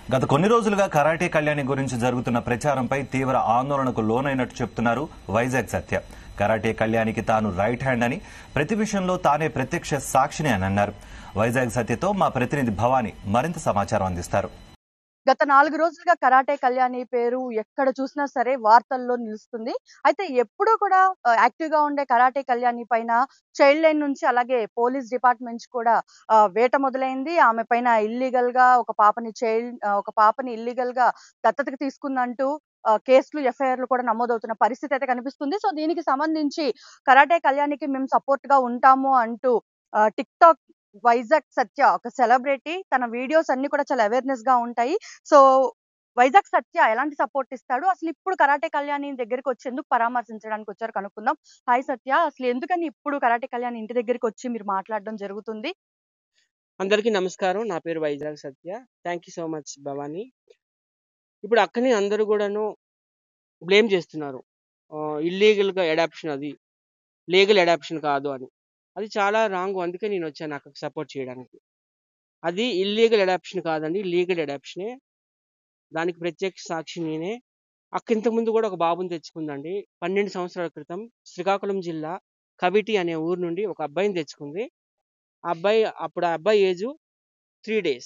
గత కొన్ని రోజులుగా కరాటే కళ్యాణి గురించి జరుగుతున్న ప్రచారంపై తీవ్ర ఆందోళనకు లోనైనట్టు చెప్తున్నారు వైజాగ్ సత్య కరాటే కళ్యాణికి తాను రైట్ హ్యాండ్ అని ప్రతి విషయంలో తానే ప్రత్యక్ష సాక్షిని అని అన్నారు వైజాగ్ సత్యతో మా ప్రతినిధి భవానీ మరింత సమాచారం అందిస్తారు గత నాలుగు రోజులుగా కరాటే కళ్యాణి పేరు ఎక్కడ చూసినా సరే వార్తల్లో నిలుస్తుంది అయితే ఎప్పుడూ కూడా యాక్టివ్ గా ఉండే కరాటే కళ్యాణి పైన చైల్డ్ లైన్ నుంచి అలాగే పోలీస్ డిపార్ట్మెంట్స్ కూడా ఆ, వేట మొదలైంది ఆమె పైన ఇల్లీగల్ గా ఒక పాపని చైల్డ్ ఒక పాపని ఇల్లీగల్ గా దత్తతకు తీసుకుందంటూ ఆ, కేసులు ఎఫ్ఐఆర్లు కూడా నమోదవుతున్న పరిస్థితి అయితే కనిపిస్తుంది సో దీనికి సంబంధించి కరాటే కళ్యాణికి మేము సపోర్ట్ గా ఉంటాము అంటూ టిక్ టాక్ వైజాగ్ సత్య ఒక సెలబ్రిటీ తన వీడియోస్ అన్ని కూడా చాలా అవేర్నెస్ గా ఉంటాయి సో వైజాగ్ సత్య ఎలాంటి సపోర్ట్ ఇస్తాడు అసలు ఇప్పుడు కరాటే కళ్యాణి దగ్గరికి వచ్చి ఎందుకు పరామర్శించడానికి వచ్చారు కనుక్కుందాం హాయ్ సత్య అసలు ఎందుకని ఇప్పుడు కరాటే కళ్యాణి ఇంటి దగ్గరికి వచ్చి మీరు మాట్లాడడం జరుగుతుంది అందరికీ నమస్కారం నా పేరు Vizag Satya thank you so much Bhavani ఇప్పుడు అక్కని అందరూ కూడాను బ్లేమ్ చేస్తున్నారు ఇల్లీగల్గా అడాప్షన్ అది లీగల్ అడాప్షన్ కాదు అని అది చాలా రాంగ్ అందుకే నేను వచ్చాను అక్కకి సపోర్ట్ చేయడానికి అది ఇల్లీగల్ అడాప్షన్ కాదండి లీగల్ అడాప్షనే దానికి ప్రత్యక్ష సాక్షి నేనే అక్క ఇంతకుముందు కూడా ఒక బాబుని తెచ్చుకుందండి పన్నెండు సంవత్సరాల క్రితం శ్రీకాకుళం జిల్లా కవిటి అనే ఊరు నుండి ఒక అబ్బాయిని తెచ్చుకుంది ఆ అబ్బాయి అప్పుడు ఆ అబ్బాయి ఏజు త్రీ డేస్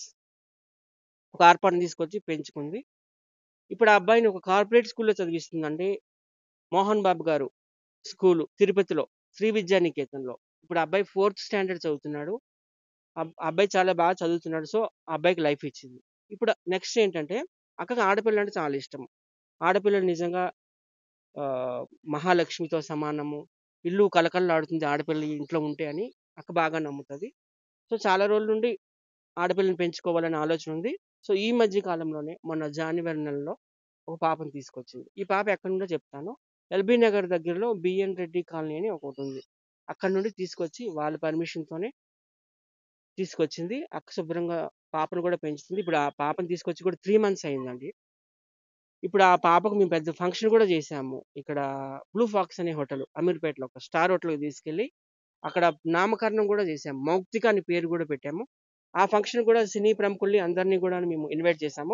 ఒక ఆర్పాటుని తీసుకొచ్చి పెంచుకుంది ఇప్పుడు ఆ అబ్బాయిని ఒక కార్పొరేట్ స్కూల్లో చదివిస్తుందండి మోహన్ బాబు గారు స్కూలు తిరుపతిలో శ్రీ విద్యానికేతన్లో ఇప్పుడు ఆ అబ్బాయి ఫోర్త్ స్టాండర్డ్ చదువుతున్నాడు ఆ ఆ అబ్బాయి చాలా బాగా చదువుతున్నాడు సో ఆ అబ్బాయికి లైఫ్ ఇచ్చింది ఇప్పుడు నెక్స్ట్ ఏంటంటే అక్కకి ఆడపిల్ల అంటే చాలా ఇష్టం ఆడపిల్లలు నిజంగా ఆ, మహాలక్ష్మితో సమానము ఇల్లు కలకలలాడుతుంది ఆడపిల్ల ఇంట్లో ఉంటే అని అక్క బాగా నమ్ముతుంది సో చాలా రోజుల నుండి ఆడపిల్లని పెంచుకోవాలనే ఆలోచన ఉంది సో ఈ మధ్య కాలంలోనే మొన్న జనవరి నెలలో ఒక పాపను తీసుకొచ్చింది ఈ పాప ఎక్కడి నుండో చెప్తాను ఎల్బీ నగర్ దగ్గరలో బిఎన్ రెడ్డి కాలనీ అని ఒకటి ఉంది అక్కడ నుండి తీసుకొచ్చి వాళ్ళ పర్మిషన్ తోనే తీసుకొచ్చింది అక్క శుభ్రంగా పాపను కూడా పెంచుతుంది ఇప్పుడు ఆ పాపను తీసుకొచ్చి కూడా త్రీ మంత్స్ అయిందండి ఇప్పుడు ఆ పాపకు మేము పెద్ద ఫంక్షన్ కూడా చేసాము ఇక్కడ బ్లూ ఫాక్స్ అనే హోటల్ అమీర్పేటలో ఒక స్టార్ హోటల్కి తీసుకెళ్ళి అక్కడ నామకరణం కూడా చేసాము మౌక్తిక అని పేరు కూడా పెట్టాము ఆ ఫంక్షన్ కూడా సినీ ప్రముఖుల్ని అందరినీ కూడా మేము ఇన్వైట్ చేసాము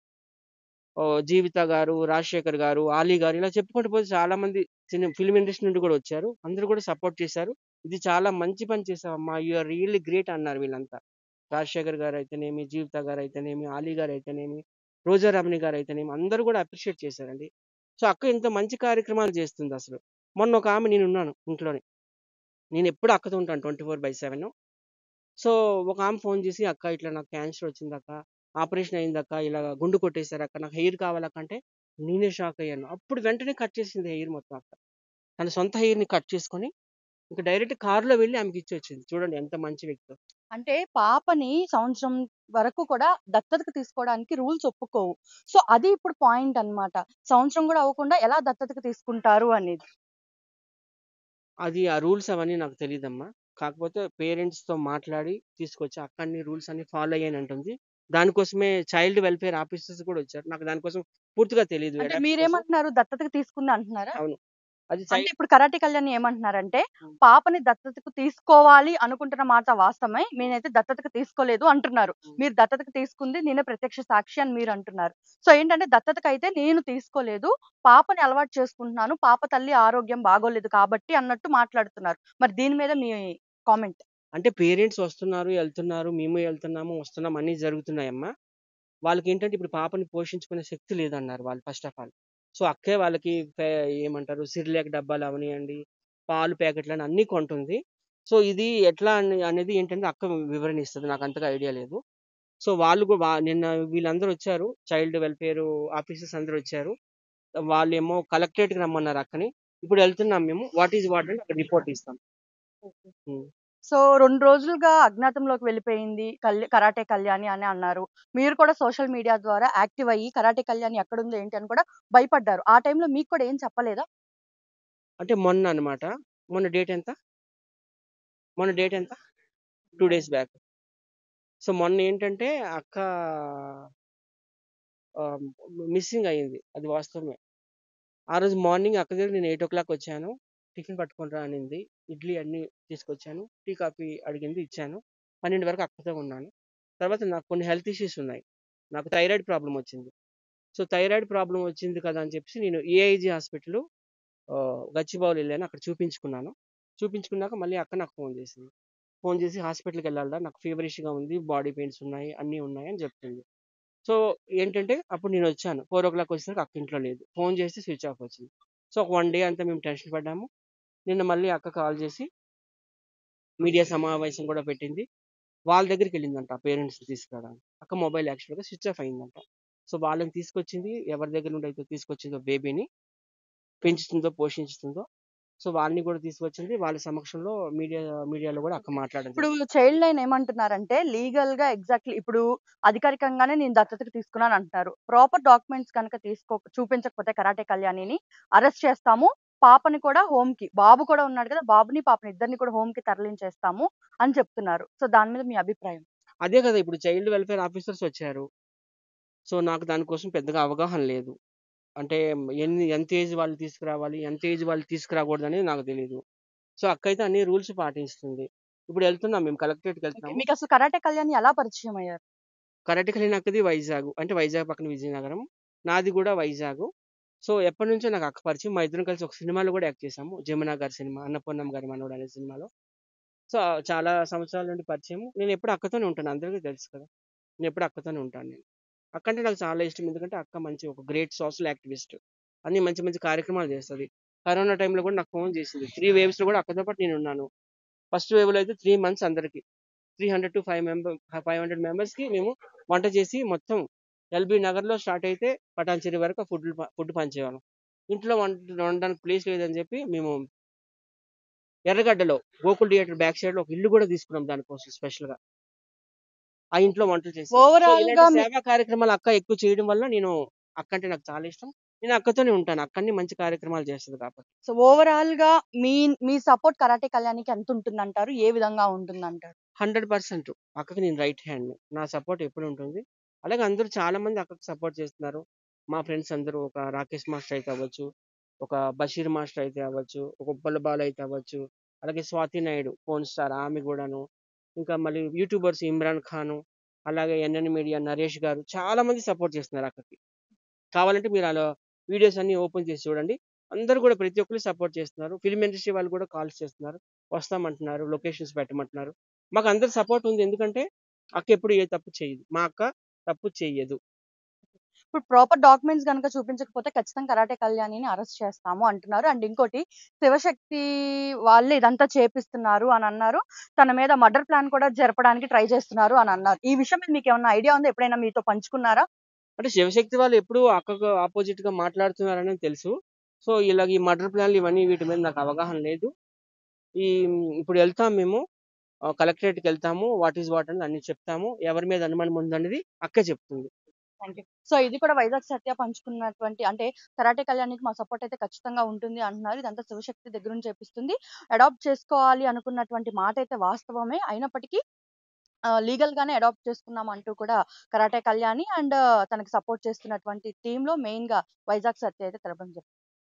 ఓ, జీవిత గారు రాజశేఖర్ గారు ఆలీ గారు ఇలా చెప్పుకుంటూ పోతే చాలా మంది సినీ ఫిల్మ్ ఇండస్ట్రీ నుండి కూడా వచ్చారు అందరూ కూడా సపోర్ట్ చేశారు ఇది చాలా మంచి పని చేసావమ్మా యు ఆర్ రియల్లీ గ్రేట్ అన్నారు వీళ్ళంతా రాజశేఖర్ గారు అయితేనేమి జీవిత గారు అయితేనేమి ఆలీ గారు అయితేనేమి రోజా రమణి గారు అయితేనేమి అందరూ కూడా అప్రిషియేట్ చేశారండి సో అక్క ఇంత మంచి కార్యక్రమాలు చేస్తుంది అసలు మొన్న ఒక ఆమె నేను ఉన్నాను ఇంట్లోనే నేను ఎప్పుడు అక్కతో ఉంటాను twenty four by seven so ఒక ఆమె ఫోన్ చేసి అక్క ఇట్లా నాకు క్యాన్సర్ వచ్చింది అక్క ఆపరేషన్ అయింది అక్క ఇలా గుండు కొట్టేశారు అక్క నాకు హెయిర్ కావాలకంటే నేనే షాక్ అయ్యాను అప్పుడు వెంటనే కట్ చేసింది హెయిర్ మొత్తం అక్క తన సొంత hair ని కట్ చేసుకొని ఇంకా డైరెక్ట్ కారులో వెళ్ళి ఆమెకి ఇచ్చి వచ్చింది చూడండి ఎంత మంచి వ్యక్తి అంటే పాపని సంవత్సరం వరకు కూడా దత్తతకు తీసుకోవడానికి రూల్స్ ఒప్పుకోవు సో అది ఇప్పుడు పాయింట్ అన్నమాట సంవత్సరం కూడా అవ్వకుండా ఎలా దత్తతకు తీసుకుంటారు అనేది అది ఆ రూల్స్ అవన్నీ నాకు తెలియదమ్మా కాకపోతే పేరెంట్స్ తో మాట్లాడి తీసుకొచ్చి అక్క అన్ని రూల్స్ అన్ని ఫాలో అయ్యాను అంటుంది దానికోసమే చైల్డ్ వెల్ఫేర్ ఆఫీసర్స్ కూడా వచ్చారు నాకు దానికోసం పూర్తిగా తెలియదు అంటే adoption కోసం. మీరేమంటున్నారు దత్తతకు తీసుకుంది అంటున్నారా అవును అది అంటే child- ఇప్పుడు కరాటే కళ్యాణ్ ఏమంటున్నారంటే ఉం. పాపని దత్తతకు తీసుకోవాలి అనుకుంటున్న మాట వాస్తవమే నేనైతే దత్తతకు తీసుకోలేదు అంటున్నారు ఉం. మీరు దత్తతకు తీసుకుంది నేనే ప్రత్యక్ష సాక్షి అని మీరు అంటున్నారు సో ఏంటంటే దత్తతకు అయితే నేను తీసుకోలేదు పాపని అలవాటు చేసుకుంటున్నాను పాప తల్లి ఆరోగ్యం బాగోలేదు కాబట్టి అన్నట్టు మాట్లాడుతున్నారు మరి దీని మీద మీ కామెంట్ అంటే పేరెంట్స్ వస్తున్నారు వెళ్తున్నారు మేము వెళ్తున్నాము వస్తున్నాం అన్ని జరుగుతున్నాయమ్మా వాళ్ళకి ఏంటంటే ఇప్పుడు పాపని పోషించుకునే శక్తి లేదన్నారు వాళ్ళు ఫస్ట్ ఆఫ్ ఆల్ సో అక్కే వాళ్ళకి పే- ఏమంటారు సిర్లేక్ డబ్బాలు అవనియండి పాలు ప్యాకెట్లు అని అన్ని కొంటుంది సో ఇది ఎట్లా అని అనేది ఏంటంటే అక్క వివరణ ఇస్తుంది నాకు అంతగా ఐడియా లేదు సో వాళ్ళు కూడా వా- నిన్న వీళ్ళందరూ వచ్చారు చైల్డ్ వెల్ఫేర్ ఆఫీసర్స్ అందరూ వచ్చారు వాళ్ళు ఏమో కలెక్టరేట్కి రమ్మన్నారు అక్కని ఇప్పుడు వెళ్తున్నాం మేము వాట్ ఈజ్ వాట్ అంటే అక్కడ రిపోర్ట్ ఇస్తాం ఉం. సో రెండు రోజులుగా అజ్ఞాతంలోకి వెళ్ళిపోయింది కళ్య- కరాటే కళ్యాణి అని అన్నారు మీరు కూడా సోషల్ మీడియా ద్వారా యాక్టివ్ అయ్యి కరాటే కళ్యాణి ఎక్కడుంది ఏంటి అని కూడా భయపడ్డారు ఆ టైంలో మీకు కూడా ఏం చెప్పలేదా అంటే మొన్న అన్నమాట మొన్న డేట్ ఎంత మొన్న డేట్ ఎంత టూ డేస్ బ్యాక్ సో మొన్న ఏంటంటే అక్క మిస్సింగ్ అయ్యింది అది వాస్తవమే ఆ రోజు మార్నింగ్ అక్క దగ్గర నేను ఎయిట్ ఓ క్లాక్ వచ్చాను టిఫిన్ పట్టుకొని రా అనింది ఇడ్లీ అన్ని తీసుకొచ్చాను టీ కాఫీ అడిగింది ఇచ్చాను పన్నెండు వరకు అక్కతో ఉన్నాను తర్వాత నాకు కొన్ని హెల్త్ ఇష్యూస్ ఉన్నాయి నాకు థైరాయిడ్ ప్రాబ్లమ్ వచ్చింది సో థైరాయిడ్ ప్రాబ్లమ్ వచ్చింది కదా అని చెప్పేసి నేను ఏఐజీ హాస్పిటల్ గచ్చిబౌలి వెళ్ళాను అక్కడ చూపించుకున్నాను చూపించుకున్నాక మళ్ళీ అక్క నాకు ఫోన్ చేసింది ఫోన్ చేసి హాస్పిటల్కి వెళ్ళాలా నాకు ఫీవరిష్గా ఉంది బాడీ పెయిన్స్ ఉన్నాయి అన్నీ ఉన్నాయి అని చెప్తుంది సో ఏంటంటే అప్పుడు నేను వచ్చాను ఫోర్ ఓ క్లాక్ వచ్చేసరికి అక్క ఇంట్లో లేదు ఫోన్ చేసి స్విచ్ ఆఫ్ వచ్చింది సో ఒక వన్ డే అంతా మేము టెన్షన్ పడ్డాము నిన్న మళ్ళీ అక్క కాల్ చేసి మీడియా సమావేశం కూడా పెట్టింది వాళ్ళ దగ్గరికి వెళ్ళిందంట పేరెంట్స్ తీసుకురావడానికి అక్క మొబైల్ యాక్చువల్గా స్విచ్ ఆఫ్ అయిందంట సో వాళ్ళని తీసుకొచ్చింది ఎవరి దగ్గర నుండి అయితే తీసుకొచ్చిందో బేబీని పెంచుతుందో పోషించుతుందో సో వాళ్ళని కూడా తీసుకొచ్చింది వాళ్ళ సమక్షంలో మీడియా మీడియాలో కూడా అక్క మాట్లాడింది ఇప్పుడు చైల్డ్ లైన్ ఏమంటున్నారంటే లీగల్ గా ఎగ్జాక్ట్లీ ఇప్పుడు అధికారికంగానే నేను దత్తతకు తీసుకున్నాను అంటున్నారు ప్రాపర్ డాక్యుమెంట్స్ కనుక తీసుకో చూపించకపోతే కరాటే కళ్యాణిని అరెస్ట్ చేస్తాము పాపని కూడా హోమ్ కి బాబు కూడా ఉన్నాడు కదా బాబుని పాపని ఇద్దరిని కూడా హోమ్ కి తరలించేస్తాము అని చెప్తున్నారు సో దాని మీద మీ అభిప్రాయం అదే కదా ఇప్పుడు చైల్డ్ వెల్ఫేర్ ఆఫీసర్స్ వచ్చారు సో నాకు దానికోసం పెద్దగా అవగాహన లేదు అంటే ఎన్ని ఎంత ఏజ్ వాళ్ళు తీసుకురావాలి ఎంత ఏజ్ వాళ్ళు తీసుకురాకూడదు అనేది నాకు తెలియదు సో అక్క అయితే అన్ని రూల్స్ పాటిస్తుంది ఇప్పుడు వెళ్తున్నాం మేము కలెక్టరేట్కి Okay. వెళ్తున్నాము మీకు అసలు కరాటే కళ్యాణి ఎలా పరిచయం అయ్యారు కరెక్ట్గా నేను అక్కది వైజాగ్ అంటే వైజాగ్ పక్కన విజయనగరం నాది కూడా వైజాగ్ సో ఎప్పటి నుంచో నాకు అక్క పరిచయం మా ఇద్దరం కలిసి ఒక సినిమాలో కూడా యాక్ట్ చేసాము జమునా గారి సినిమా అన్నపూర్ణం గారి మనవడు అనే సినిమాలో సో చాలా సంవత్సరాల నుండి పరిచయం నేను ఎప్పుడు అక్కతోనే ఉంటాను అందరికీ తెలుసు కదా నేను ఎప్పుడు అక్కతోనే ఉంటాను నేను అక్క అంటే నాకు చాలా ఇష్టం ఎందుకంటే అక్క మంచి ఒక గ్రేట్ సోషల్ యాక్టివిస్ట్ అన్ని మంచి మంచి కార్యక్రమాలు చేస్తుంది కరోనా టైంలో కూడా నాకు ఫోన్ చేసింది త్రీ వేవ్స్లో కూడా అక్కతో పాటు నేను ఉన్నాను ఫస్ట్ వేవ్లో అయితే త్రీ మంత్స్ అందరికి three hundred to five member five hundred మెంబర్స్కి మేము వంట చేసి మొత్తం ఎల్బీ నగర్లో స్టార్ట్ అయితే పటాన్చెరి వరకు ఫుడ్ ఫుడ్ పంచేవాళ్ళం ఇంట్లో వంట వండడానికి ప్లేస్ లేదని చెప్పి మేము ఎర్రగడ్డలో గోకుల్ థియేటర్ బ్యాక్ సైడ్ లో ఒక ఇల్లు కూడా తీసుకున్నాం దానికోసం స్పెషల్ గా ఆ ఇంట్లో వంటలు చేసి సో Overall ఇలాంటి గా మీ- సేవా కార్యక్రమాలు అక్క ఎక్కువ చేయడం వల్ల నేను అక్క అంటే నాకు చాలా ఇష్టం నేను అక్కతోనే ఉంటాను అక్కని మంచి కార్యక్రమాలు చేస్తుంది కాబట్టి సో ఓవరాల్ గా మీ మీ సపోర్ట్ కరాటే కళ్యాణికి ఎంత ఉంటుందంటారు ఏ విధంగా ఉంటుందంటారు హండ్రెడ్ పర్సెంట్ అక్కకి నేను రైట్ హ్యాండ్ నా సపోర్ట్ ఎప్పుడు ఉంటుంది అలాగే అందరూ చాలా మంది అక్కకి సపోర్ట్ చేస్తున్నారు మా ఫ్రెండ్స్ అందరూ ఒక రాకేష్ మాస్టర్ అయితే అవ్వచ్చు ఒక బషీర్ మాస్టర్ అయితే అవ్వచ్చు ఒక ఉప్పల బాలు అయితే అవ్వచ్చు అలాగే స్వాతి నాయుడు ఫోన్ స్టార్ ఆమె కూడాను ఇంకా మళ్ళీ యూట్యూబర్స్ ఇమ్రాన్ ఖాన్ అలాగే ఎన్ఎన్ మీడియా నరేష్ గారు చాలా మంది సపోర్ట్ చేస్తున్నారు అక్కకి కావాలంటే మీరు అలా వీడియోస్ అన్ని ఓపెన్ చేసి చూడండి అందరూ కూడా ప్రతి ఒక్కరు సపోర్ట్ చేస్తున్నారు ఫిల్మ్ ఇండస్ట్రీ వాళ్ళు కూడా కాల్స్ చేస్తున్నారు వస్తామంటున్నారు లొకేషన్స్ పెట్టమంటున్నారు మాకు అందరు సపోర్ట్ ఉంది ఎందుకంటే అక్క ఎప్పుడు ఏ తప్పు చేయదు మా అక్క తప్పు చెయ్యదు ఇప్పుడు ప్రాపర్ డాక్యుమెంట్స్ కనుక చూపించకపోతే ఖచ్చితంగా కరాటే కళ్యాణిని అరెస్ట్ చేస్తాము అంటున్నారు అండ్ ఇంకోటి శివశక్తి వాళ్ళే ఇదంతా చేపిస్తున్నారు అని అన్నారు తన మీద మర్డర్ ప్లాన్ కూడా జరపడానికి ట్రై చేస్తున్నారు అని అన్నారు ఈ విషయం మీద మీకు ఏమన్నా ఐడియా ఉందా ఎప్పుడైనా మీతో పంచుకున్నారా అంటే శివశక్తి వాళ్ళు ఎప్పుడు అక్కకు ఆపోజిట్ గా మాట్లాడుతున్నారని తెలుసు సో ఇలాగ ఈ మర్డర్ ప్లాన్లు ఇవన్నీ వీటి మీద నాకు అవగాహన లేదు ఈ ఇప్పుడు వెళ్తాం మేము కలెక్టరేట్కి వెళ్తాము వాట్ ఈస్ వాట్ అని అన్ని చెప్తాము ఎవరి మీద అనుమానం ఉందనేది అక్కే చెప్తుంది థ్యాంక్ యూ సో ఇది కూడా వైజాగ్ సత్య పంచుకున్నటువంటి అంటే కరాటే కళ్యాణికి మా సపోర్ట్ అయితే ఖచ్చితంగా ఉంటుంది అంటున్నారు ఇదంతా శివశక్తి దగ్గర నుంచి చేపిస్తుంది అడాప్ట్ చేసుకోవాలి అనుకున్నటువంటి మాట అయితే వాస్తవమే అయినప్పటికీ లీగల్ గానే అడాప్ట్ చేసుకున్నాం అంటూ కూడా కరాటే కళ్యాణి అండ్ తనకి సపోర్ట్ చేస్తున్నటువంటి టీమ్ లో మెయిన్ గా వైజాగ్ సత్య అయితే తెలపడం జరిగింది